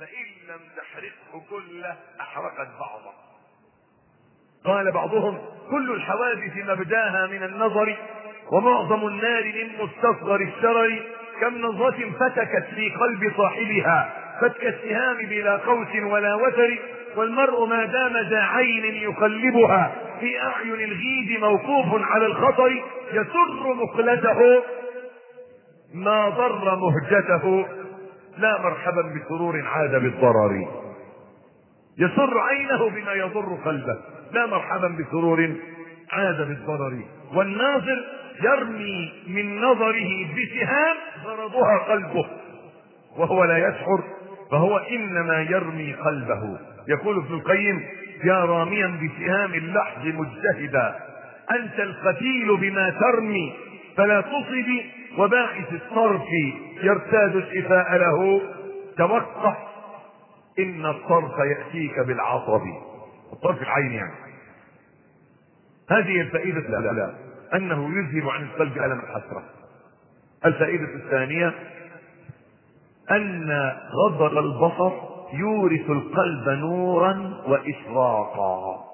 فإن لم تحرقه كله أحرقت بعضه قال بعضهم كل الحوادث مبداها من النظر ومعظم النار من مستصغر الشرر كم نظرة فتكت في قلب صاحبها فتك السهام بلا قوس ولا وتر والمرء ما دام ذا عين يقلبها في أعين الغيد موقوف على الخطر يسر مقلته ما ضر مهجته لا مرحبا بسرور عاد بالضرر يسر عينه بما يضر قلبه لا مرحبا بسرور عاد بالضرر والناظر يرمي من نظره بسهام غرضها قلبه وهو لا يشعر فهو انما يرمي قلبه يقول ابن القيم يا راميا بسهام اللحظ مجتهدا انت القتيل بما ترمي فلا تصب وباعث الصرف يرتاد الشفاء له توقف ان الصرف ياتيك بالعصب الطرف العين يعني هذه الفائدة الأولى أنه يذهب عن القلب ألم الحسرة الفائدة الثانية أن غضب البصر يورث القلب نورا وإشراقا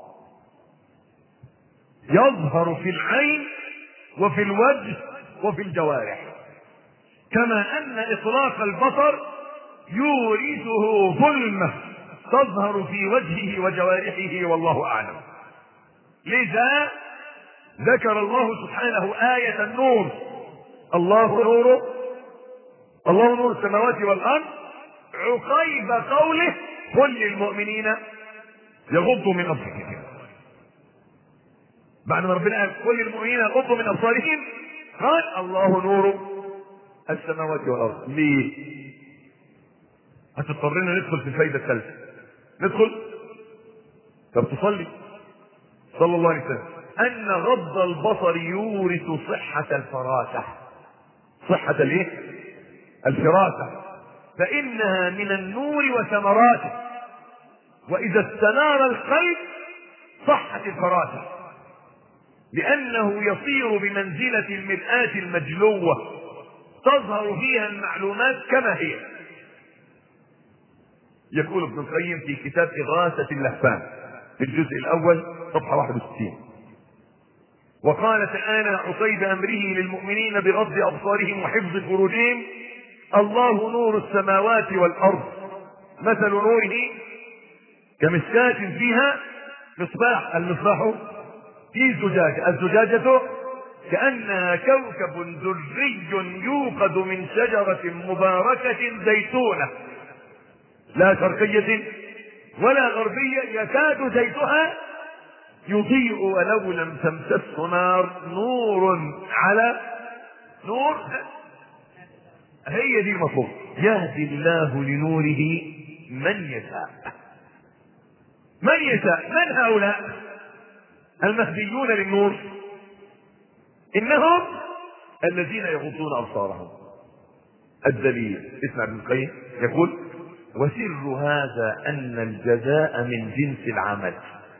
يظهر في العين وفي الوجه وفي الجوارح كما أن إطلاق البصر يورثه ظلمة تظهر في وجهه وجوارحه والله أعلم لذا ذكر الله سبحانه آية النور الله نور الله نور السماوات والأرض عقيب قوله قل للمؤمنين يغضوا من أبصارهم بعد ما ربنا قال قل للمؤمنين يغضوا من أبصارهم قال الله نور السماوات والأرض ليه؟ هتضطرنا ندخل في الفايدة الثالثة ندخل طب تصلي صلى الله عليه وسلم ان غض البصر يورث صحة الفراسة صحة الايه الفراسة فانها من النور وثمراته واذا استنار القلب صحت الفراسة لانه يصير بمنزلة المرآة المجلوة تظهر فيها المعلومات كما هي يقول ابن القيم في كتاب إغاثة اللهفان في الجزء الأول صفحة 61 وقال تعالى عقيب أمره للمؤمنين بغض أبصارهم وحفظ فروجهم الله نور السماوات والأرض مثل نوره كمسكاة فيها مصباح المصباح في زجاجة الزجاجة كأنها كوكب دري يوقد من شجرة مباركة زيتونة لا شرقية ولا غربية يكاد زيتها يضيء ولو لم تمسسه نار نور على نور هي دي المطلوب يهدي الله لنوره من يشاء من يشاء من هؤلاء المهديون للنور انهم الذين يغضون ابصارهم الدليل اسمع ابن القيم يقول وسر هذا ان الجزاء من جنس العمل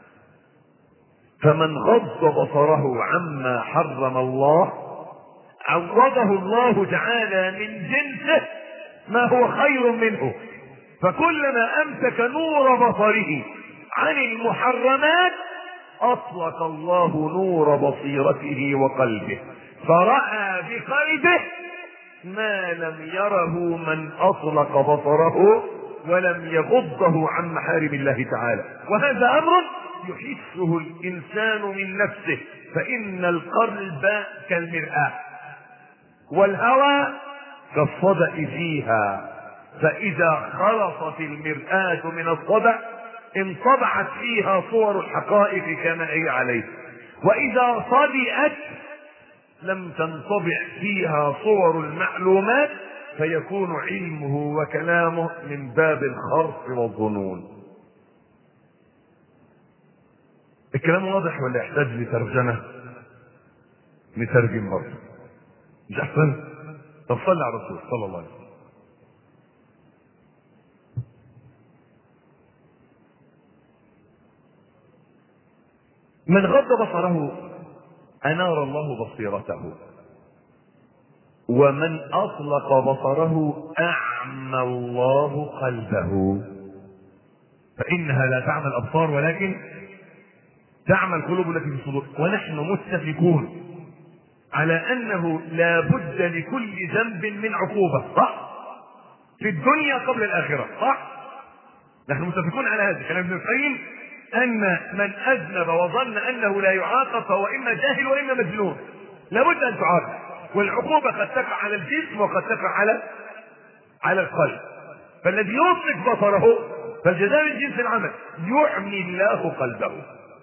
فمن غض بصره عما حرم الله عوضه الله تعالى من جنسه ما هو خير منه فكلما امسك نور بصره عن المحرمات اطلق الله نور بصيرته وقلبه فراى بقلبه ما لم يره من اطلق بصره ولم يغضه عن محارم الله تعالى وهذا امر يحسه الانسان من نفسه فان القلب كالمراه والهوى كالصدأ فيها فاذا خلصت المرآة من الصدأ انطبعت فيها صور الحقائق كما هي عليه واذا صدئت لم تنطبع فيها صور المعلومات فيكون علمه وكلامه من باب الخرص والظنون الكلام واضح ولا يحتاج لترجمة نترجم برضه مش احسن طب صلى على الرسول صلى الله عليه وسلم من غض بصره انار الله بصيرته ومن اطلق بصره اعمى الله قلبه فانها لا تعمى الابصار ولكن تعمى القلوب التي في الصدور ونحن متفقون على انه لا بد لكل ذنب من عقوبه صح في الدنيا قبل الاخره صح نحن متفقون على هذا كلام ابن القيم ان من اذنب وظن انه لا يعاقب فهو اما جاهل واما مجنون لابد ان تعاقب والعقوبه قد تقع على الجسم وقد تقع على على القلب فالذي يطلق بصره فالجزاء من جنس العمل يعمي الله قلبه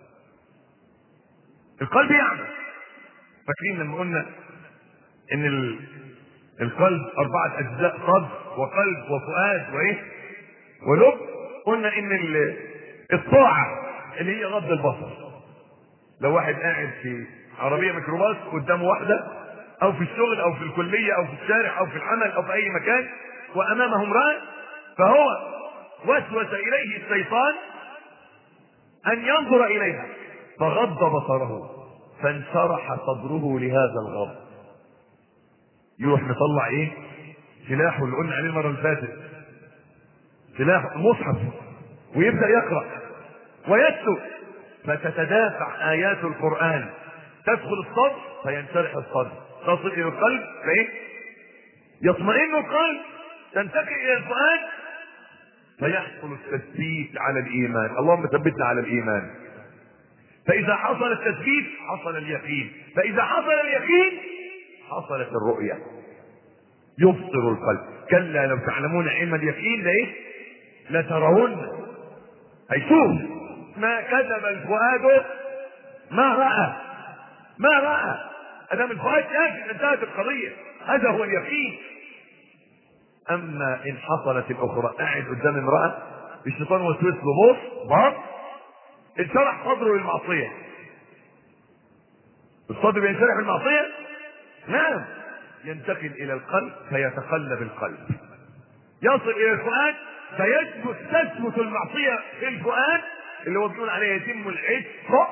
القلب يعمى فاكرين لما قلنا ان ال... القلب اربعه اجزاء صدر وقلب وفؤاد وايه ولب قلنا ان ال... الطاعه اللي هي غض البصر لو واحد قاعد في عربيه ميكروباص قدامه واحده او في الشغل او في الكليه او في الشارع او في العمل او في اي مكان وامامه امراه فهو وسوس اليه الشيطان ان ينظر اليها فغض بصره فانشرح صدره لهذا الغضب يروح مطلع ايه سلاحه اللي قلنا عليه المره اللي فاتت سلاح مصحف ويبدا يقرا ويتلو فتتدافع ايات القران تدخل الصدر فينشرح الصدر تصل الى القلب فايه يطمئن القلب تنتقل الى الفؤاد فيحصل التثبيت على الايمان اللهم ثبتنا على الايمان فاذا حصل التثبيت حصل اليقين فاذا حصل اليقين حصلت الرؤيه يبصر القلب كلا لو تعلمون علم اليقين ده ايه لترون هيشوف ما كذب الفؤاد ما راى ما راى ادام الفؤاد شاف انتهت القضيه هذا هو اليقين اما ان حصلت الاخرى قاعد قدام امراه الشيطان وسوس له بص بص انشرح صدره للمعصيه الصدر بينشرح بالمعصيه نعم ينتقل الى القلب فيتقلب القلب يصل الى الفؤاد فيثبت تثبت المعصيه في الفؤاد اللي هو بيقول عليه يتم العشق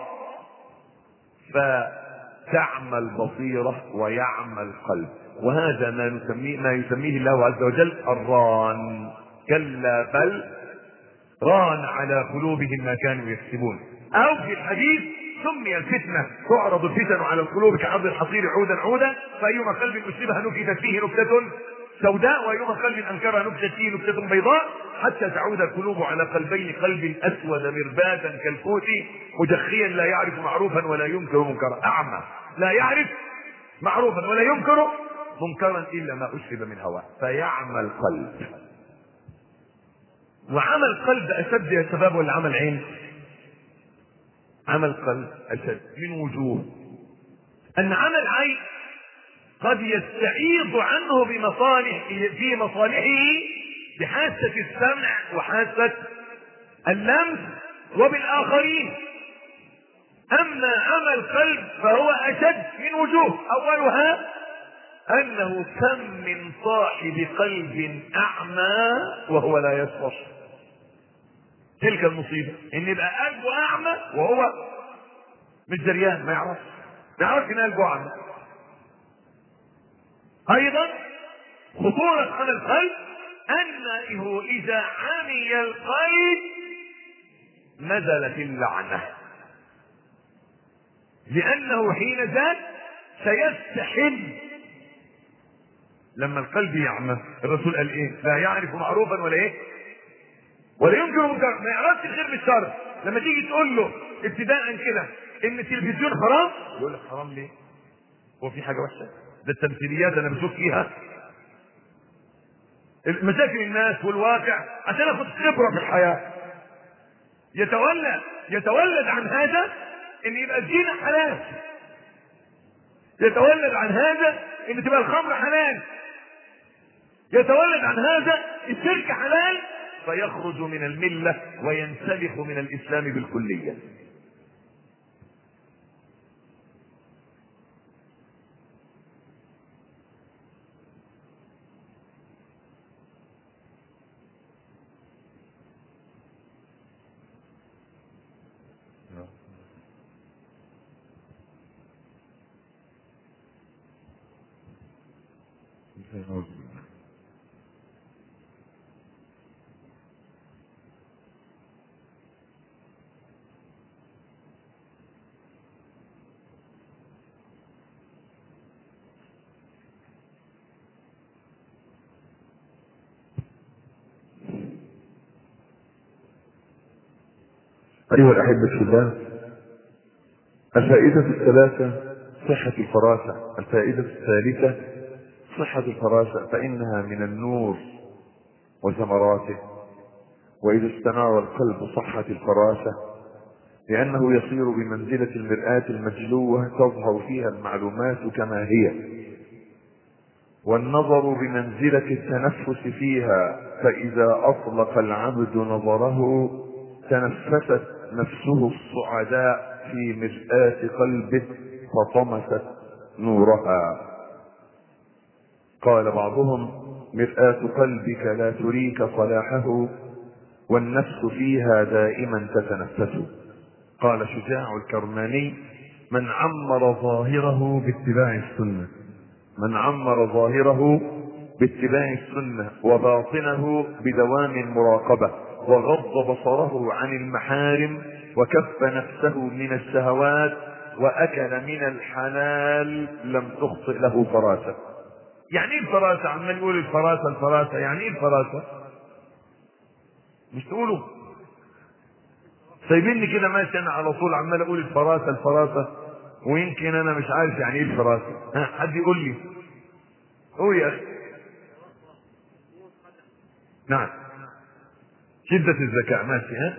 فتعمى البصيره ويعمى القلب وهذا ما نسميه ما يسميه الله عز وجل الران كلا بل ران على قلوبهم ما كانوا يكسبون او في الحديث سمي الفتنه تعرض الفتن على القلوب كعرض الحصير عودا عودا فايما قلب اشربها نكتت فيه نكته سوداء وايما قلب انكرها نكتت فيه نكته بيضاء حتى تعود القلوب على قلبين قلب اسود مربادا كالكوت مجخيا لا يعرف معروفا ولا ينكر منكرا اعمى لا يعرف معروفا ولا ينكر منكرا الا ما اشرب من هواء فيعمى القلب وعمل قلب اشد يا شباب ولا عمل عين عمل قلب اشد من وجوه ان عمل عين قد يستعيض عنه بمصالح في مصالحه بحاسة السمع وحاسة اللمس وبالآخرين أما عمل قلب فهو أشد من وجوه أولها أنه كم من صاحب قلب أعمى وهو لا يسمع تلك المصيبة إن يبقى قلبه أعمى وهو مش دريان ما يعرفش ما يعرفش إن قلبه أعمى أيضا خطورة على القلب أنه إذا عمي القلب نزلت اللعنة لأنه حين ذاك سيستحل لما القلب يعمى الرسول قال ايه لا يعرف معروفا ولا ايه ولا ينكر منكر ما يعرفش الخير من الشر لما تيجي تقول له ابتداء كده ان التلفزيون حرام يقول لك حرام ليه هو في حاجه وحشه ده التمثيليات انا بشوف فيها مشاكل الناس والواقع عشان اخد خبره في الحياه يتولد يتولد عن هذا ان يبقى الزينه حلال يتولد عن هذا ان تبقى الخمر حلال يتولد عن هذا الشرك حلال فيخرج من المله وينسلخ من الاسلام بالكليه أيها الأحبة في الله الفائدة الثلاثة صحة الفراسة الفائدة الثالثة صحة الفراسة فإنها من النور وثمراته وإذا استنار القلب صحة الفراسة لأنه يصير بمنزلة المرآة المجلوة تظهر فيها المعلومات كما هي والنظر بمنزلة التنفس فيها فإذا أطلق العبد نظره تنفست نفسه الصعداء في مرآة قلبه فطمست نورها قال بعضهم مرآة قلبك لا تريك صلاحه والنفس فيها دائما تتنفس قال شجاع الكرماني من عمر ظاهره باتباع السنة من عمر ظاهره باتباع السنة وباطنه بدوام المراقبة وغض بصره عن المحارم وكف نفسه من الشهوات واكل من الحلال لم تخطئ له فراسه يعني ايه الفراسة عمال يقول الفراسة الفراسة يعني ايه الفراسة مش تقولوا سايبيني كده ماشي انا على طول عمال اقول الفراسة الفراسة ويمكن انا مش عارف يعني ايه الفراسة ها حد يقول لي قول يا اخي نعم شدة الذكاء ماشي ها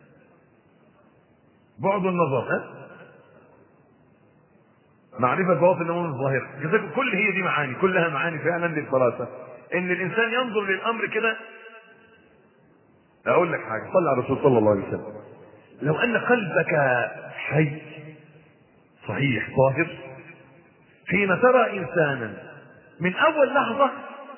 بعد النظر ها معرفة باطن الأمور الظاهرة كل هي دي معاني كلها معاني فعلا للفراسة إن الإنسان ينظر للأمر كده أقول لك حاجة صلى على الرسول صلى الله عليه وسلم لو أن قلبك حي صحيح طاهر حين ترى إنسانا من أول لحظة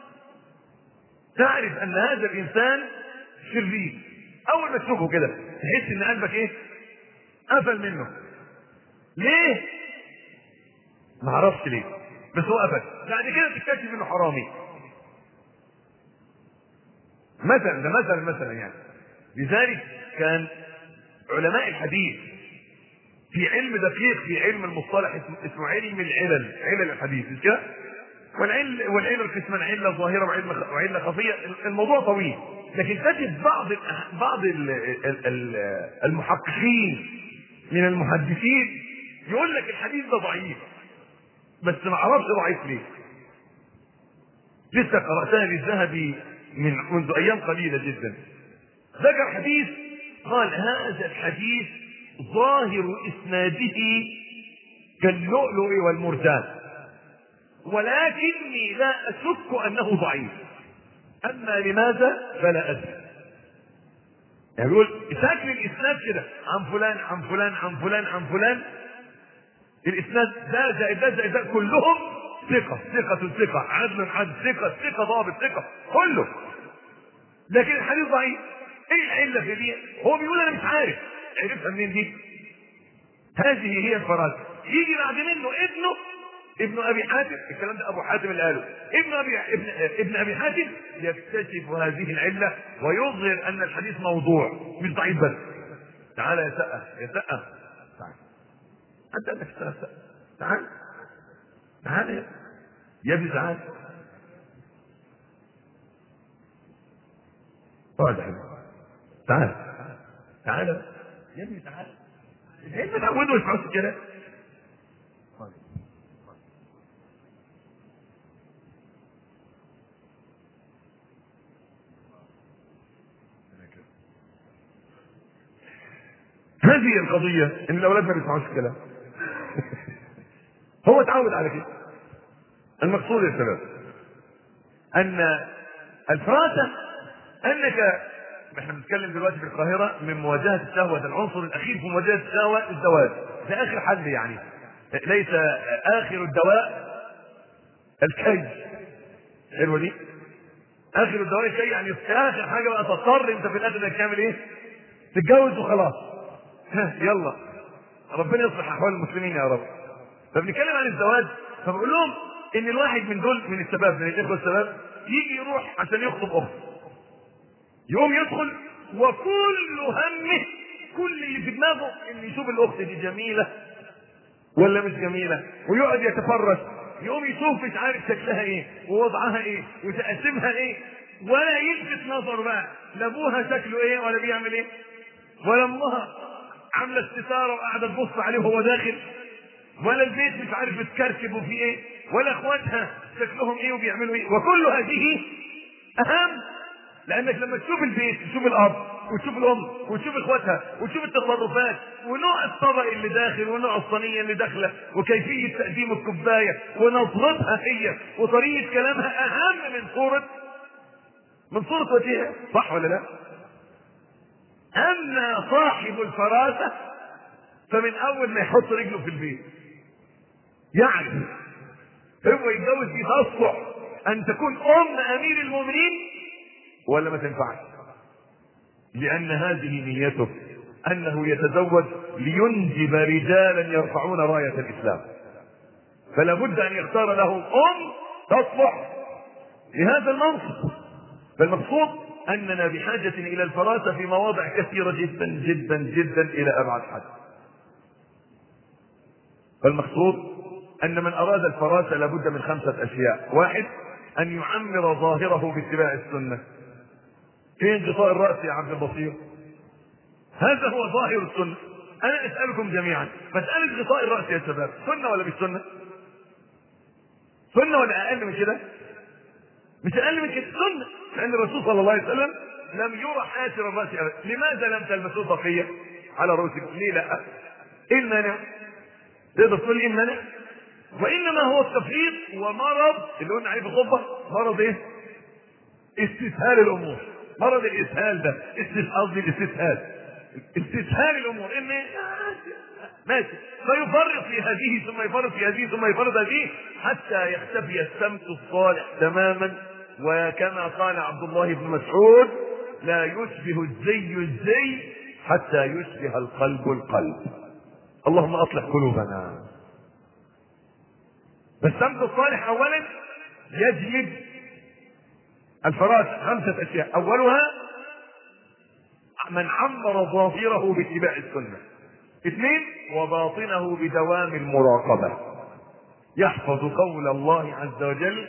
تعرف أن هذا الإنسان شرير أول ما تشوفه كده تحس إن قلبك إيه؟ قفل منه ليه؟ ما اعرفش ليه بس هو قفل بعد كده تكتشف انه حرامي مثلا ده مثلا مثلا يعني لذلك كان علماء الحديث في علم دقيق في علم المصطلح اسمه, اسمه علم العلل علل الحديث مش كده؟ والعلل والعلل قسمان عله ظاهره وعله وعله خفيه الموضوع طويل لكن تجد بعض بعض المحققين من المحدثين يقول لك الحديث ده ضعيف بس ما اعرفش ضعيف ليه لسه قراتها للذهبي من منذ ايام قليله جدا ذكر حديث قال هذا الحديث ظاهر اسناده كاللؤلؤ والمرجان ولكني لا اشك انه ضعيف اما لماذا فلا ادري يعني بيقول شكل الاسناد كده عن فلان عن فلان عن فلان عن فلان الاسناد ده زائد ده زائد ده كلهم ثقة ثقة ثقة عدل عدل ثقة ثقة ضابط ثقة كله لكن الحديث ضعيف ايه العلة في دي؟ هو بيقول انا مش عارف عرفها منين دي؟ هذه هي الفراسة يجي بعد منه ابنه ابن ابي حاتم الكلام ده ابو حاتم اللي قاله ابن ابي ابن, ابن ابي حاتم يكتشف هذه العله ويظهر ان الحديث موضوع مش ضعيف بس تعال يا سقه يا سقه تعال انت انك اشتغل سقه تعال تعال يا يا ابني تعال اقعد يا حبيبي تعال تعال يا ابني تعال العلم تعوده يسمعوش كده هذه القضية ان الاولاد ما بيسمعوش الكلام هو اتعود على كده المقصود يا شباب ان الفراسة انك احنا بنتكلم دلوقتي في القاهرة من مواجهة الشهوة العنصر الاخير في مواجهة الشهوة الزواج ده اخر حل يعني ليس اخر الدواء الكي حلوة دي اخر الدواء الكي يعني اخر حاجة بقى تضطر انت في الاخر انك تعمل ايه تتجوز وخلاص يلا ربنا يصلح احوال المسلمين يا رب فبنتكلم عن الزواج فبقول لهم ان الواحد من دول من الشباب من الاخوه الشباب يجي يروح عشان يخطب اخت يقوم يدخل وكل همه كل اللي في دماغه ان يشوف الاخت دي جميله ولا مش جميله ويقعد يتفرج يقوم يشوف مش عارف شكلها ايه ووضعها ايه وتقسمها ايه ولا يلفت نظر بقى لا ابوها شكله ايه ولا بيعمل ايه ولا امها عامله استثاره وقاعده تبص عليه وهو داخل ولا البيت مش عارف بتكركب وفيه ايه ولا اخواتها شكلهم ايه وبيعملوا ايه وكل هذه اهم لانك لما تشوف البيت تشوف الاب وتشوف الام وتشوف اخواتها وتشوف التصرفات ونوع الطبق اللي داخل ونوع الصينيه اللي داخله وكيفيه تقديم الكوبايه ونظرتها هي وطريقه كلامها اهم من صوره من صوره وجهها صح ولا لا؟ اما صاحب الفراسه فمن اول ما يحط رجله في البيت يعرف هو يتجوز دي تصلح ان تكون ام امير المؤمنين ولا ما تنفعش لان هذه نيته انه يتزوج لينجب رجالا يرفعون رايه الاسلام فلا بد ان يختار له ام تصلح لهذا المنصب فالمقصود اننا بحاجه الى الفراسه في مواضع كثيره جدا جدا جدا الى ابعد حد فالمقصود ان من اراد الفراسه لابد من خمسه اشياء واحد ان يعمر ظاهره باتباع السنه فين غطاء الراس يا عبد البصير هذا هو ظاهر السنه انا اسالكم جميعا مساله غطاء الراس يا شباب سنه ولا مش سنه سنه ولا اقل من كده مش اقل من كده سنه لان الرسول صلى الله عليه وسلم لم يرى حاسر الراس ابدا لماذا لم تلبسوه بقيه على رؤوسكم ليه لا ايه المانع تقدر تقول ايه المانع وانما هو التفريط ومرض اللي قلنا عليه في الخطبه مرض ايه استسهال الامور مرض الاسهال ده استس قصدي الاستسهال استسهال الامور ان ماشي فيفرط في هذه ثم يفرط في هذه ثم يفرط هذه حتى يختفي السمت الصالح تماما وكما قال عبد الله بن مسعود لا يشبه الزي الزي حتى يشبه القلب القلب اللهم اصلح قلوبنا فالسمت الصالح اولا يجلب الفراسة خمسة أشياء أولها من عمر ظاهره باتباع السنة اثنين وباطنه بدوام المراقبة يحفظ قول الله عز وجل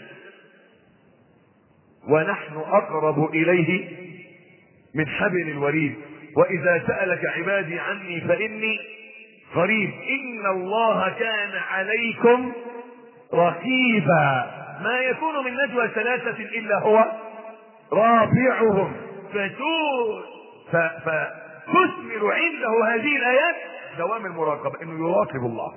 ونحن أقرب إليه من حبل الوريد وإذا سألك عبادي عني فإني قريب إن الله كان عليكم رقيبا ما يكون من نجوى ثلاثة إلا هو رافعهم فتور فتثمر عنده هذه الآيات دوام المراقبة إنه يراقب الله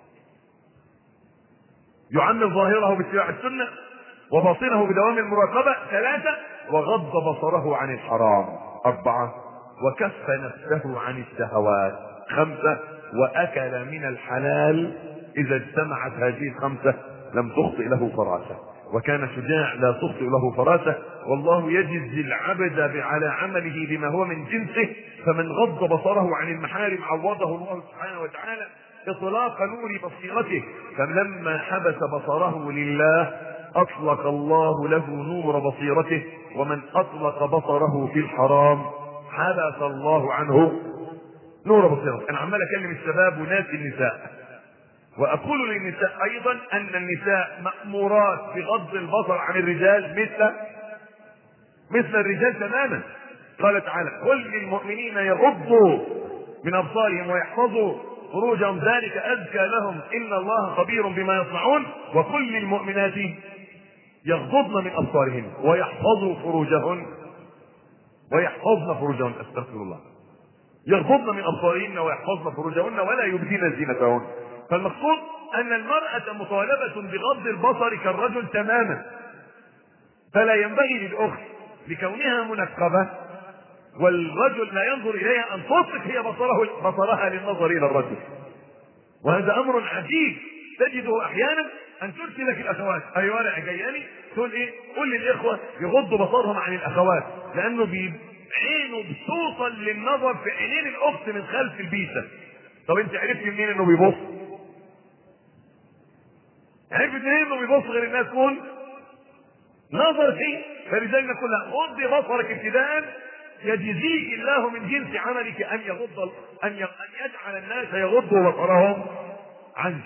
يعمر ظاهره باتباع السنة وباطنه بدوام المراقبة ثلاثة وغض بصره عن الحرام أربعة وكف نفسه عن الشهوات خمسة وأكل من الحلال إذا اجتمعت هذه الخمسة لم تخطئ له فراسة وكان شجاع لا تخطئ له فراسة والله يجزي العبد على عمله بما هو من جنسه فمن غض بصره عن المحارم عوضه الله سبحانه وتعالى إطلاق نور بصيرته فلما حبس بصره لله أطلق الله له نور بصيرته ومن أطلق بصره في الحرام حبس الله عنه نور بصيرته أنا عمال أكلم الشباب وناسي النساء واقول للنساء ايضا ان النساء مامورات بغض البصر عن الرجال مثل مثل الرجال تماما قال تعالى قل للمؤمنين يغضوا من ابصارهم ويحفظوا فروجهم ذلك ازكى لهم ان الله خبير بما يصنعون وكل للمؤمنات يغضضن من ابصارهن ويحفظوا فروجهن ويحفظن فروجهن استغفر الله يغضضن من ابصارهن ويحفظن فروجهن ولا يبدين زينتهن فالمقصود ان المرأة مطالبة بغض البصر كالرجل تماما فلا ينبغي للاخت لكونها منقبة والرجل لا ينظر اليها ان تطلق هي بصره بصرها للنظر الى الرجل وهذا امر عجيب تجده احيانا ان ترسل لك الاخوات اي ورقه جاياني تقول ايه قول للاخوه يغضوا بصرهم عن الاخوات لانه بي عينه بتوصل للنظر في عينين الاخت من خلف البيسه طب انت عرفت منين انه بيبص عرفت منين انه بيبص غير الناس كون نظر فيه فلذلك نقول له غض بصرك ابتداء يجزيك الله من جنس عملك ان يغض ان ي- ان يجعل الناس يغضوا بصرهم عنك.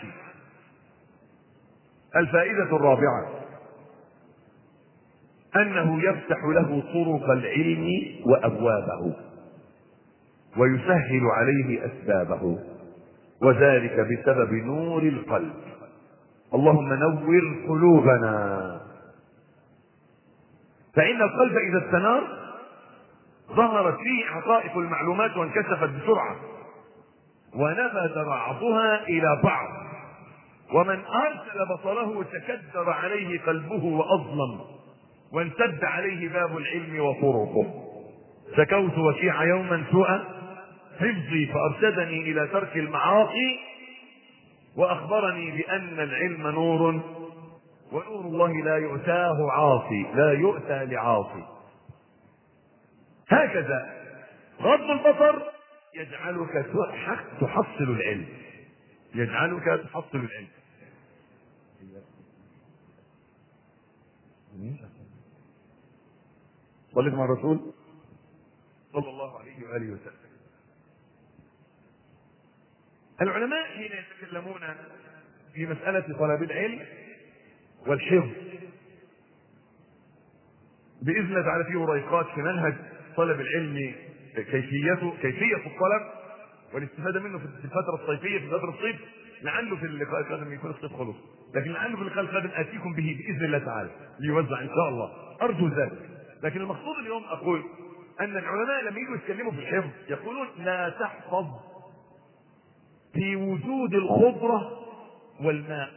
الفائدة الرابعة أنه يفتح له طرق العلم وأبوابه ويسهل عليه أسبابه وذلك بسبب نور القلب اللهم نور قلوبنا فإن القلب إذا استنار ظهرت فيه حقائق المعلومات وانكشفت بسرعة ونبذ بعضها إلى بعض ومن أرسل بصره تكدر عليه قلبه وأظلم وانسد عليه باب العلم وطرقه شكوت وشيع يوما سوء حفظي فأرشدني إلى ترك المعاصي وأخبرني بأن العلم نور ونور الله لا يؤتاه عاصي لا يؤتى لعاصي هكذا غض البصر يجعلك تح- تحصل العلم يجعلك تحصل العلم صليت مع الرسول صلى الله عليه واله وسلم العلماء حين يتكلمون في مسألة طلب العلم والحفظ بإذن الله تعالى فيه ريقات في منهج طلب العلم كيفيته كيفية الطلب والاستفادة منه في الفترة الصيفية في فترة الصيف لعله في اللقاء القادم يكون الصيف خلص لكن لعله في اللقاء القادم آتيكم به بإذن الله تعالى ليوزع إن شاء الله أرجو ذلك لكن المقصود اليوم أقول أن العلماء لما يجوا يتكلموا في الحفظ يقولون لا تحفظ في وجود الخضرة والماء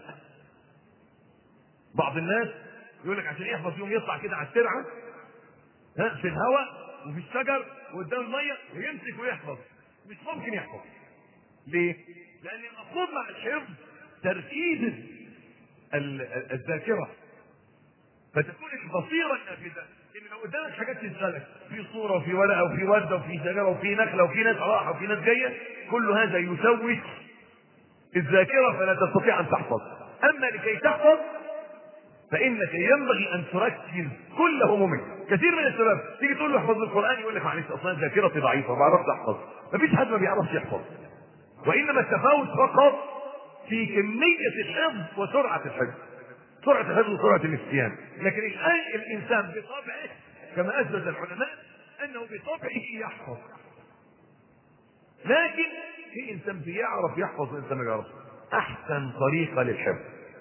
بعض الناس يقول لك عشان يحفظ يوم يطلع كده على الترعه ها في الهواء وفي الشجر وقدام الميه ويمسك ويحفظ مش ممكن يحفظ ليه؟ لان المفروض مع الحفظ تركيز ال- ال- الذاكره فتكون البصيره النافذه ان لو قدامك حاجات تشغلك في صوره وفي ورقه وفي ورده وفي شجره وفي نخله وفي ناس راحه وفي ناس جايه كل هذا يشوش الذاكره فلا تستطيع ان تحفظ اما لكي تحفظ فانك ينبغي ان تركز كل همومك كثير من الشباب تيجي تقول له احفظ القران يقول لك معلش اصلا ذاكرتي ضعيفه ما بعرفش احفظ مفيش حد ما بيعرفش يحفظ وانما التفاوت فقط في كميه الحفظ وسرعه الحفظ سرعه الحفظ وسرعه النسيان لكن الان الانسان بطبعه كما اثبت العلماء انه بطبعه يحفظ لكن في انسان بيعرف يحفظ وانسان ما بيعرفش احسن طريقه للحفظ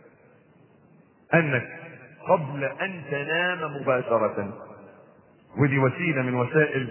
انك قبل ان تنام مباشره ودي وسيله من وسائل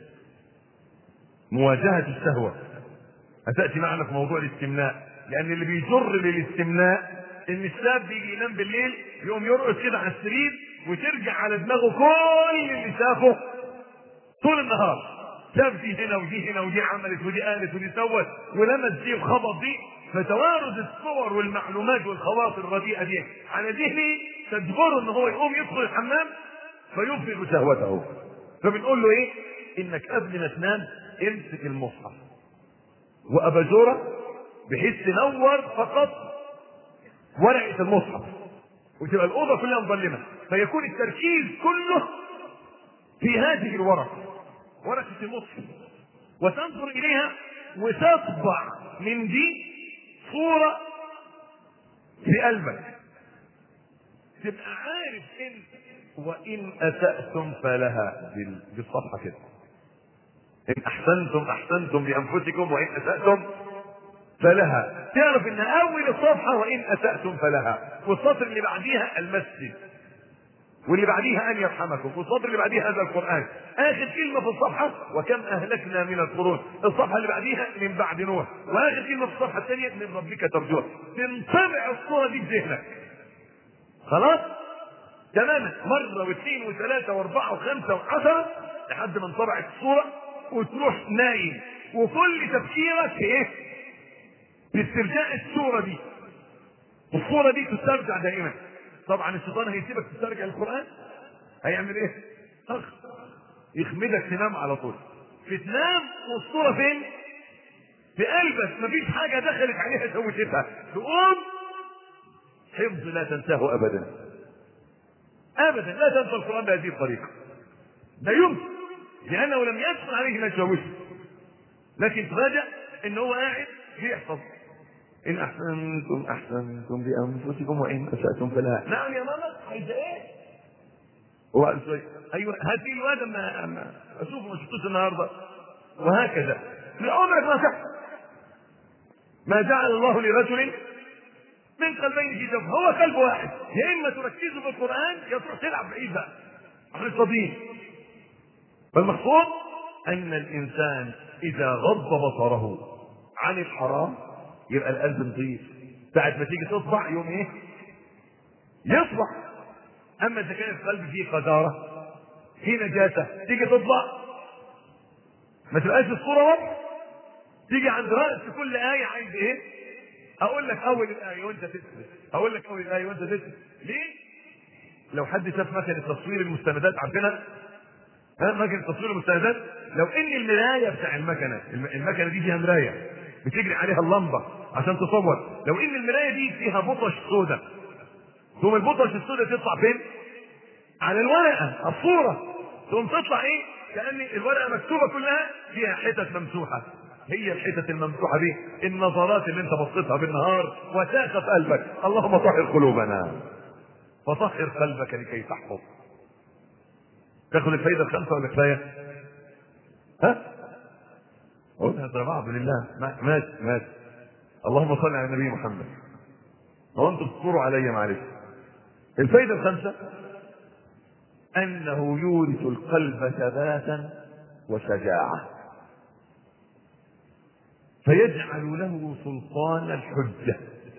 مواجهه الشهوه هتاتي معنا في موضوع الاستمناء لان اللي بيجر للاستمناء ان الشاب بيجي ينام بالليل يقوم يرقص كده على السرير وترجع على دماغه كل اللي شافه طول النهار شاف دي هنا ودي هنا ودي عملت ودي قالت ودي سوت ولمس دي وخبط دي فتوارد الصور والمعلومات والخواطر الرديئه دي على ذهني تجبره ان هو يقوم يدخل الحمام فيفرغ شهوته فبنقول له ايه؟ انك قبل ما تنام امسك المصحف واباجوره بحيث تنور فقط ورقه المصحف وتبقى الاوضه كلها مظلمه فيكون التركيز كله في هذه الورقه ورقه المصحف وتنظر اليها وتطبع من دي صوره في قلبك تبقى عارف ان وان اساتم فلها بال- بالصفحه كده ان احسنتم احسنتم لانفسكم وان اساتم فلها تعرف ان اول الصفحه وان اساتم فلها والسطر اللي بعديها المسجد واللي بعديها ان يرحمكم والسطر اللي بعديها هذا القران اخر كلمه في الصفحه وكم اهلكنا من القرون الصفحه اللي بعديها من بعد نوح واخر كلمه في الصفحه الثانيه من ربك ترجوها تنطبع الصوره دي في ذهنك خلاص تماما مره واثنين وثلاثه واربعه وخمسه وعشره لحد ما انطبعت الصوره وتروح نايم وكل تفكيرك في ايه؟ في استرجاع الصوره دي الصوره دي تسترجع دائما طبعا الشيطان هيسيبك تسترجع القران هيعمل ايه؟ أخ يخمدك تنام على طول بتنام والصوره فين؟ في قلبك مفيش حاجه دخلت عليها شوشتها تقوم حفظ لا تنساه ابدا ابدا لا تنسى القران بهذه الطريقه لا يمكن لانه لم يدخل عليه ما تجاوزه لكن تفاجأ ان هو قاعد بيحفظ ان احسنتم احسنتم بانفسكم وان اساتم فلا نعم يا ماما عايزه ايه وبعد شويه ايوه هات لي الواد اما اما اشوفه ما شفتوش النهارده وهكذا لعمرك ما تحصل ما جعل الله لرجل من قلبين في جوفه هو قلب واحد يا اما تركزوا في القران يا تروح تلعب بعيد بقى احنا مش فاضيين فالمقصود ان الانسان اذا غض بصره عن الحرام يبقى القلب نظيف ساعة ما تيجي تصبح يوم ايه؟ يصبح اما اذا كان القلب فيه قذارة فيه نجاسة تيجي تطلع ما تبقاش الصورة واضحة تيجي عند رأس كل آية عايز ايه؟ اقول لك اول الآية وانت تسكت اقول لك اول الآية وانت تسكت ليه؟ لو حد شاف مكنة تصوير المستندات عارفينها؟ ها مكنة تصوير المستندات لو ان المراية بتاع المكنة المكنة دي فيها مراية بتجري عليها اللمبة عشان تصور لو ان المراية دي فيها بطش سوداء ثم البطش السوداء تطلع فين؟ على الورقة الصورة ثم تطلع ايه؟ كأن الورقة مكتوبة كلها فيها حتت ممسوحة هي الحتت الممسوحة دي النظرات اللي انت بصيتها بالنهار وساخة في قلبك اللهم طهر قلوبنا فطهر قلبك لكي تحفظ تاخد الفايدة الخامسة ولا كفاية؟ ها؟ قلنا ده بعض لله ماشي ماشي اللهم صل على النبي محمد هو انتم تصبروا عليا معلش الفايدة الخامسة أنه يورث القلب ثباتا وشجاعة فيجعل له سلطان الحجة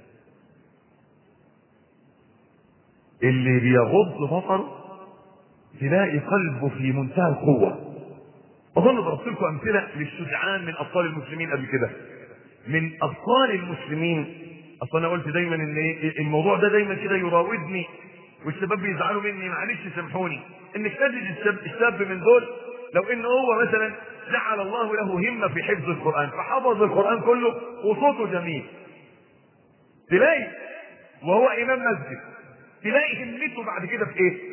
اللي بيغض بصره تلاقي قلبه في منتهى القوة أظن ضربت لكم أمثلة للشجعان من أبطال المسلمين قبل كده من أبطال المسلمين أصل أنا قلت دايما إن الموضوع ده دايما كده يراودني والشباب بيزعلوا مني معلش سامحوني انك تجد الشاب, الشاب من دول لو ان هو مثلا جعل الله له همه في حفظ القران فحفظ القران كله وصوته جميل تلاقي وهو امام مسجد تلاقي همته بعد كده في ايه؟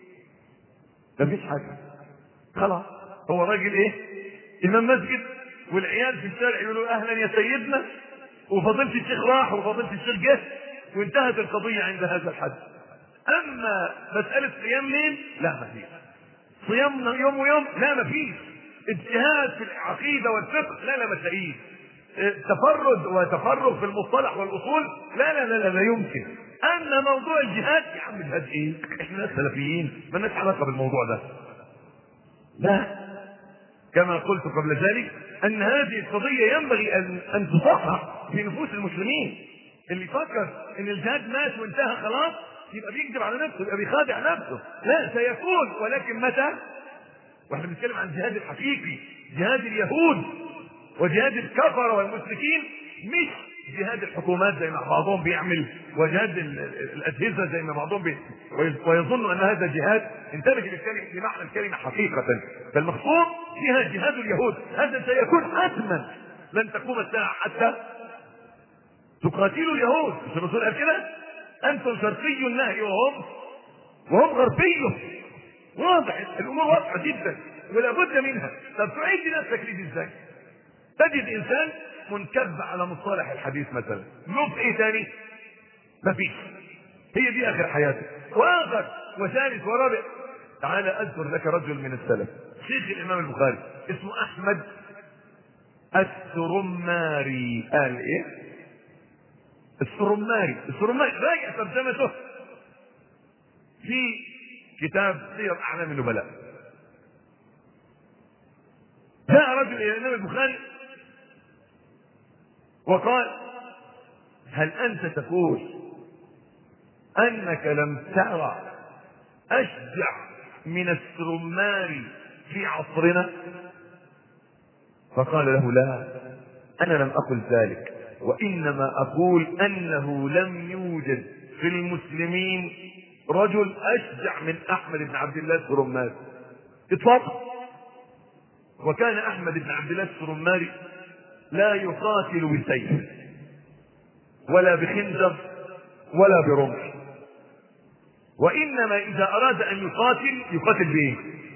مفيش حاجه خلاص هو راجل ايه؟ امام مسجد والعيال في الشارع يقولوا اهلا يا سيدنا وفضيله الشيخ راح وفضيله الشيخ جه وانتهت القضيه عند هذا الحد اما مساله صيام ليل لا ما فيش صيام يوم ويوم لا ما فيش اجتهاد في العقيده والفقه لا لا ما تلاقيش تفرد وتفرغ في المصطلح والاصول لا لا لا لا, لا يمكن اما موضوع الجهاد يا عم الجهاد ايه؟ احنا ناس سلفيين ما لناش علاقه بالموضوع ده لا كما قلت قبل ذلك ان هذه القضيه ينبغي ان ان تصحح في نفوس المسلمين اللي يفكر ان الجهاد مات وانتهى خلاص يبقى بيكذب على نفسه يبقى بيخادع نفسه لا سيكون ولكن متى واحنا بنتكلم عن الجهاد الحقيقي جهاد اليهود وجهاد الكفر والمشركين مش جهاد الحكومات زي ما بعضهم بيعمل وجهاد الاجهزه زي ما بعضهم بي ويظن ان هذا جهاد انتبه للكلمه لمعنى الكلمه حقيقه فالمقصود فيها جهاد اليهود هذا سيكون حتما لن تقوم الساعه حتى تقاتلوا اليهود مش الرسول قال كده انتم شرقي النهر وهم وهم غربيه واضح الامور واضحه جدا ولا بد منها طب تعيد نفسك ليه ازاي تجد انسان منكب على مصطلح الحديث مثلا له ايه تاني مفيش هي دي اخر حياته واخر وثالث ورابع تعال اذكر لك رجل من السلف شيخ الامام البخاري اسمه احمد السرماري قال ايه السرماري السرماري راجع ترجمته في كتاب سير اعلام النبلاء جاء رجل الى الامام البخاري وقال هل انت تقول انك لم ترى اشجع من السرماري في عصرنا فقال له لا انا لم اقل ذلك وانما اقول انه لم يوجد في المسلمين رجل اشجع من احمد بن عبد الله السرماري اطلاقا وكان احمد بن عبد الله السرماري لا يقاتل بسيف ولا بخنجر ولا برمح وانما اذا اراد ان يقاتل يقاتل بايه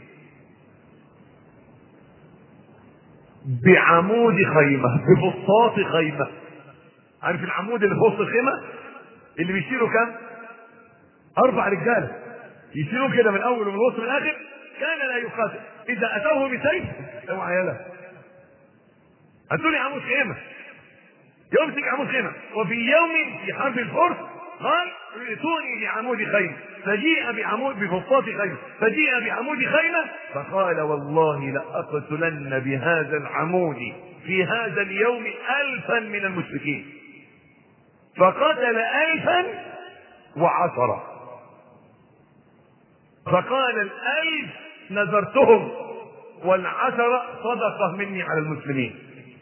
بعمود خيمه بفسطاط خيمه عارف العمود اللي في وسط الخيمه اللي بيشيله كام اربع رجاله يشيلوه كده من اول ومن وسط من الاخر كان لا يقاتل اذا اتوه بسيف اوعى يلا هاتوا لي عمود خيمه يمسك عمود خيمه وفي يوم في حرب الفرس قال ائتوني بعمود خيمه فجيء بعمود بفسطاط خيمه فجيء بعمود خيمه فقال والله لاقتلن بهذا العمود في هذا اليوم الفا من المشركين فقتل الفا وعشره فقال الألف نذرتهم والعشرة صدقة مني على المسلمين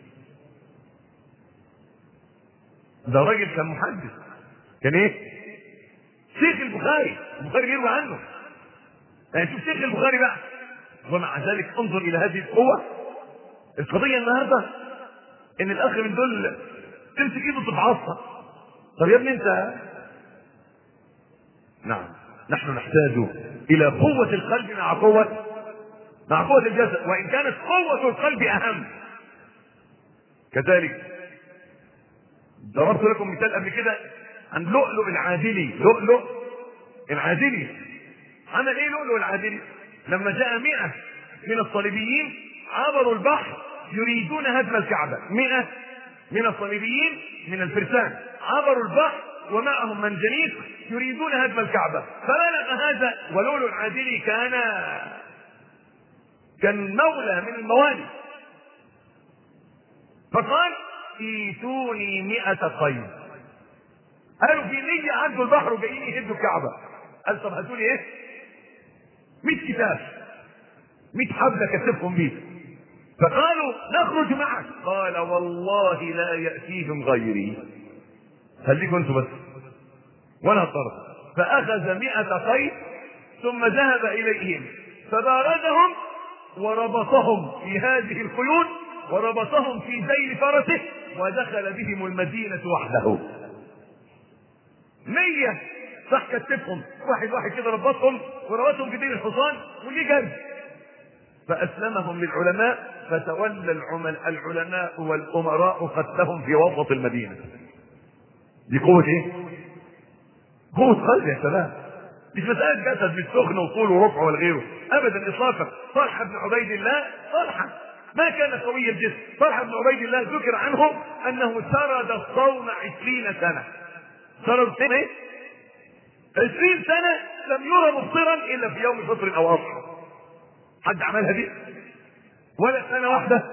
ده راجل كان محدث كان ايه شيخ البخاري البخاري بيروي عنه يعني شوف شيخ البخاري بقى ومع ذلك انظر الى هذه القوة القضية النهاردة ان الاخ من دول تمسك ايده تفعصها طب يا ابني انت نعم نحن نحتاج الى قوة القلب مع قوة مع قوة الجسد وان كانت قوة القلب اهم كذلك ضربت لكم مثال قبل كده عن لؤلؤ العادلي لؤلؤ العادلي عمل ايه لؤلؤ العادلي لما جاء مئة من الصليبيين عبروا البحر يريدون هدم الكعبة مئة من الصليبيين من الفرسان عبروا البحر ومعهم منجنيق يريدون هدم الكعبة فبلغ هذا ولؤلؤ العادلي كان كان مولى من الموالي فقال ايتوني مئة قيد قالوا في مية عدوا البحر وجايين يهدوا الكعبة قال طب هاتوا لي ايه؟ 100 كتاب 100 حبل كتبهم بيه فقالوا نخرج معك قال والله لا يأتيهم غيري خليكم انتوا بس وانا طرف فأخذ مئة قيد ثم ذهب إليهم فباردهم وربطهم في هذه الخيول وربطهم في ذيل فرسه ودخل بهم المدينة وحده مية صح كتفهم واحد واحد كده ربطهم وربطهم في دين الحصان وليه جري فأسلمهم للعلماء فتولى العمل العلماء والأمراء قتلهم في وسط المدينة دي قوة ايه؟ قوة قلب يا شباب مش مسألة جسد مش سخن وطول ورفع ولا غيره أبدا إطلاقا طلحة بن عبيد الله طلحة ما كان قوي الجسم طلحة بن عبيد الله ذكر عنه أنه سرد الصوم عشرين سنة سرد سنة ايه؟ عشرين سنة لم يرى مفطرا إلا في يوم فطر أو أضحى حد عملها دي؟ ولا سنة واحدة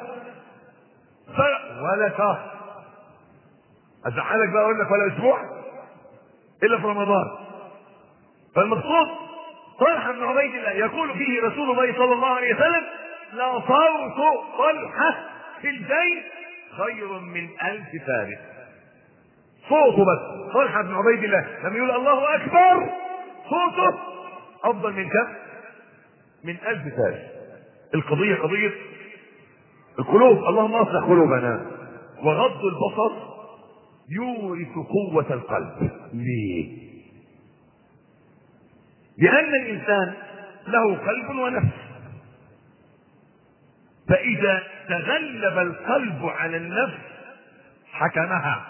ولا شهر أزعلك بقى أقول لك ولا أسبوع إلا في رمضان فالمقصود طلحة بن عبيد الله يقول فيه رسول الله صلى الله عليه وسلم لصوت طلحة في البيت خير من ألف فارس صوته بس طلحة بن عبيد الله لما يقول الله أكبر صوته أفضل من كم؟ من ألف فارس القضية قضية القلوب اللهم أصلح قلوبنا وغض البصر يورث قوة القلب ليه؟ لأن الإنسان له قلب ونفس فإذا تغلب القلب على النفس حكمها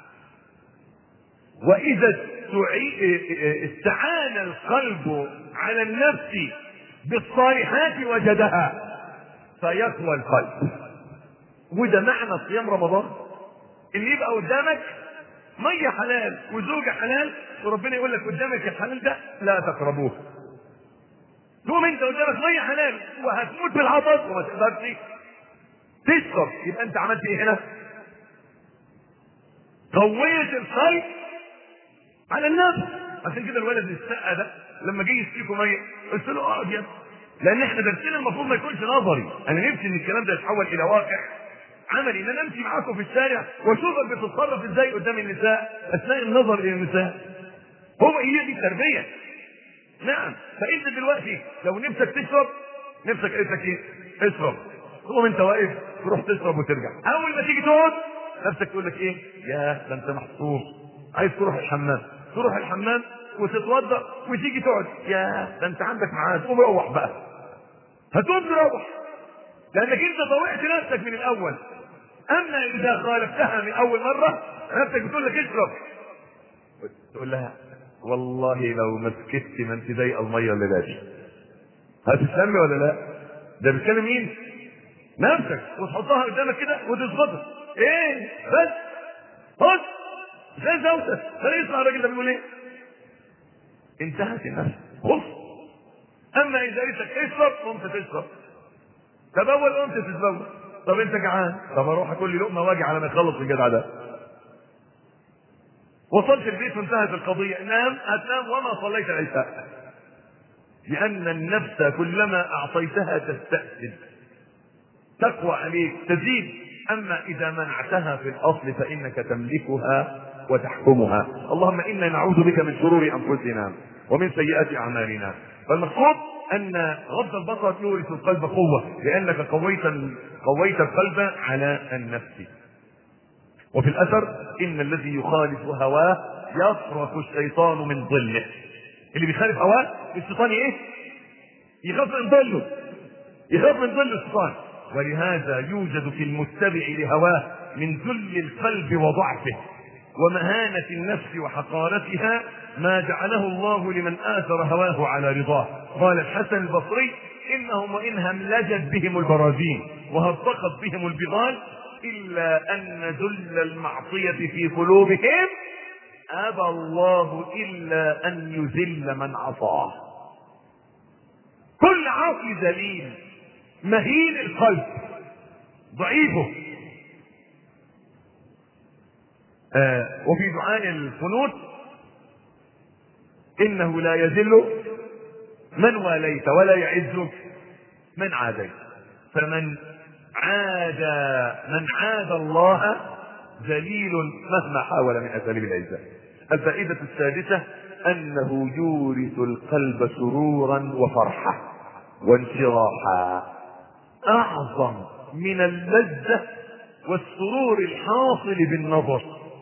وإذا استعان القلب على النفس بالصالحات وجدها فيقوى القلب وده معنى صيام رمضان اللي يبقى قدامك ميه حلال وزوجه حلال وربنا يقول لك قدامك الحلال ده لا تقربوه تقوم انت قدامك ميه حلال وهتموت بالعطش وما تقدرش تشرب يبقى انت عملت ايه هنا؟ قويت القلب على النفس عشان كده الولد السقه ده لما جه يسقيكم ميه قلت له اقعد يا لان احنا درسنا المفروض ما يكونش نظري انا نفسي ان الكلام ده يتحول الى واقع عملي ان انا امشي معاكم في الشارع واشوفك بتتصرف ازاي قدام النساء اثناء النظر الى النساء هو هي دي التربيه نعم فانت دلوقتي لو نفسك تشرب نفسك قالت لك ايه؟ اشرب تقوم انت واقف تروح تشرب وترجع اول ما تيجي تقعد نفسك تقول لك ايه؟ يا ده انت محصور عايز تروح الحمام تروح الحمام وتتوضا وتيجي تقعد يا ده انت عندك ميعاد قوم روح بقى هتقوم تروح لانك انت طوعت نفسك من الاول اما اذا خالفتها من اول مره نفسك بتقول لك اشرب تقول لها والله لو ما سكت ما انت ضايقه الميه اللي دي هتسلمي ولا لا؟ ده بيتكلم مين؟ نفسك وتحطها قدامك كده وتظبطها ايه بس خد زي زوجتك خليه يسمع الراجل ده بيقول ايه؟ انتهت النفس خذ اما اذا قلت لك اشرب قمت تشرب طب اول قمت تتزوج طب انت جعان طب اروح اكل لي لقمه واجي على ما يخلص الجدع ده وصلت البيت وانتهت القضيه نام هتنام وما صليت العشاء لان النفس كلما اعطيتها تستأسد تقوى عليك تزيد اما اذا منعتها في الاصل فانك تملكها وتحكمها اللهم انا نعوذ بك من شرور انفسنا ومن سيئات اعمالنا فالمقصود ان غض البصر يورث القلب قوه لانك قويت قويت القلب على النفس وفي الاثر ان الذي يخالف هواه يصرف الشيطان من ظله اللي بيخالف هواه الشيطان ايه يخاف من ظله يخاف من ظل الشيطان ولهذا يوجد في المتبع لهواه من ذل القلب وضعفه ومهانة النفس وحقارتها ما جعله الله لمن آثر هواه على رضاه قال الحسن البصري إنهم وإن هملجت بهم البرازين وهرطقت بهم البغال إلا أن ذل المعصية في قلوبهم أبى الله إلا أن يذل من عصاه كل عاصي ذليل مهين القلب ضعيفه آه وفي دعاء القنوت انه لا يذل من واليت ولا يعز من عاديت فمن عاد من عاد الله ذليل مهما حاول من اساليب العزه الفائده السادسه انه يورث القلب سرورا وفرحه وانشراحا اعظم من اللذه والسرور الحاصل بالنظر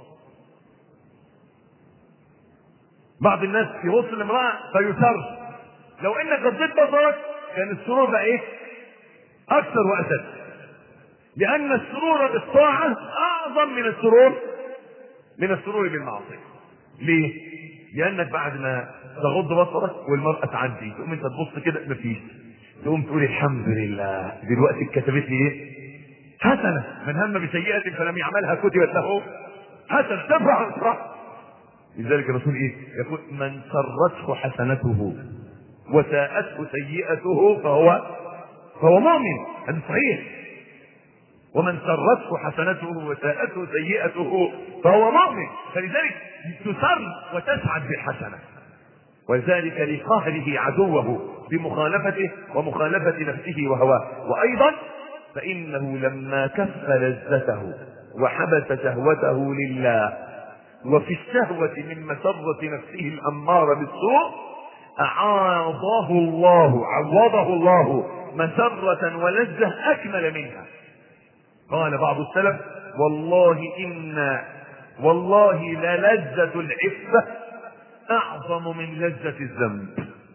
بعض الناس يبص لامرأة فيسر لو انك غضيت بصرك كان السرور بقى ايه؟ اكثر واشد لان السرور بالطاعة اعظم من السرور من السرور بالمعصية ليه؟ لانك بعد ما تغض بصرك والمرأة تعدي تقوم انت تبص كده مفيش تقوم تقول الحمد لله دلوقتي اتكتبت لي ايه؟ حسنة من هم بسيئة فلم يعملها كتبت له حسنة تفرح وتفرح لذلك الرسول ايه؟ يقول من سرته حسنته وساءته سيئته فهو فهو مؤمن هذا صحيح ومن سرته حسنته وساءته سيئته فهو مؤمن فلذلك تسر وتسعد بالحسنه وذلك لقهره عدوه بمخالفته ومخالفة نفسه وهواه وأيضا فإنه لما كف لذته وحبس شهوته لله وفي الشهوة من مسرة نفسه الأمارة بالسوء أعاضه الله عوضه الله مسرة ولذة أكمل منها قال بعض السلف والله إن والله للذة العفة أعظم من لذة الذنب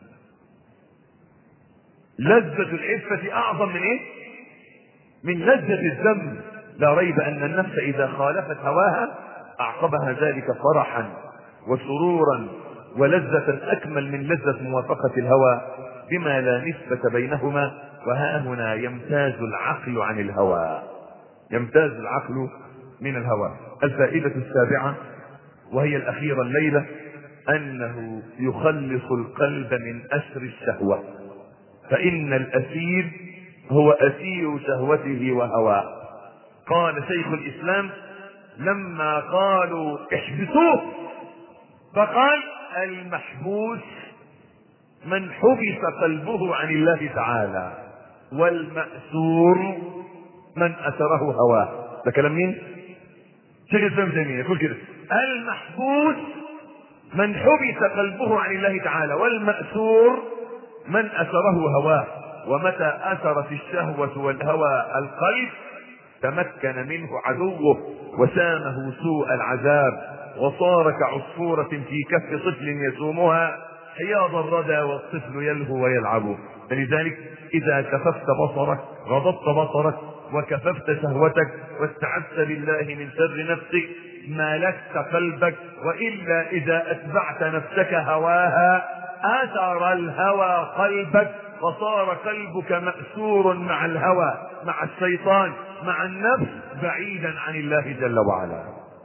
لذة العفة أعظم من إيه؟ من لذة الذنب لا ريب أن النفس إذا خالفت هواها أعقبها ذلك فرحا وسرورا ولذة أكمل من لذة موافقة الهوى بما لا نسبة بينهما وها هنا يمتاز العقل عن الهوى يمتاز العقل من الهوى الفائدة السابعة وهي الأخيرة الليلة أنه يخلص القلب من أسر الشهوة فإن الأسير هو أسير شهوته وهواه قال شيخ الإسلام لما قالوا احبسوه فقال المحبوس من حبس قلبه عن الله تعالى والمأسور من أسره هواه ده كلام مين؟ شيخ الإسلام تيمية يقول كده المحبوس من حبس قلبه عن الله تعالى والمأسور من أسره هواه ومتى أثرت الشهوة والهوى القلب تمكن منه عدوه وسامه سوء العذاب وصار كعصفورة في كف طفل يسومها حياض الردى والطفل يلهو ويلعب فلذلك إذا كففت بصرك غضبت بصرك وكففت شهوتك واستعذت بالله من شر نفسك مالكت قلبك وإلا إذا أتبعت نفسك هواها أثر الهوى قلبك فصار قلبك مأسور مع الهوى مع الشيطان مع النفس بعيدا عن الله جل وعلا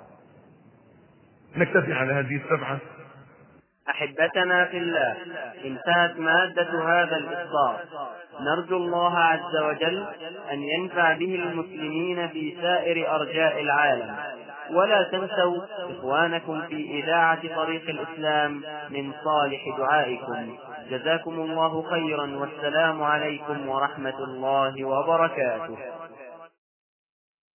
نكتفي على هذه السبعة أحبتنا في الله انتهت مادة هذا الإصدار نرجو الله عز وجل أن ينفع به المسلمين في سائر أرجاء العالم ولا تنسوا إخوانكم في إذاعة طريق الإسلام من صالح دعائكم جزاكم الله خيرا والسلام عليكم ورحمة الله وبركاته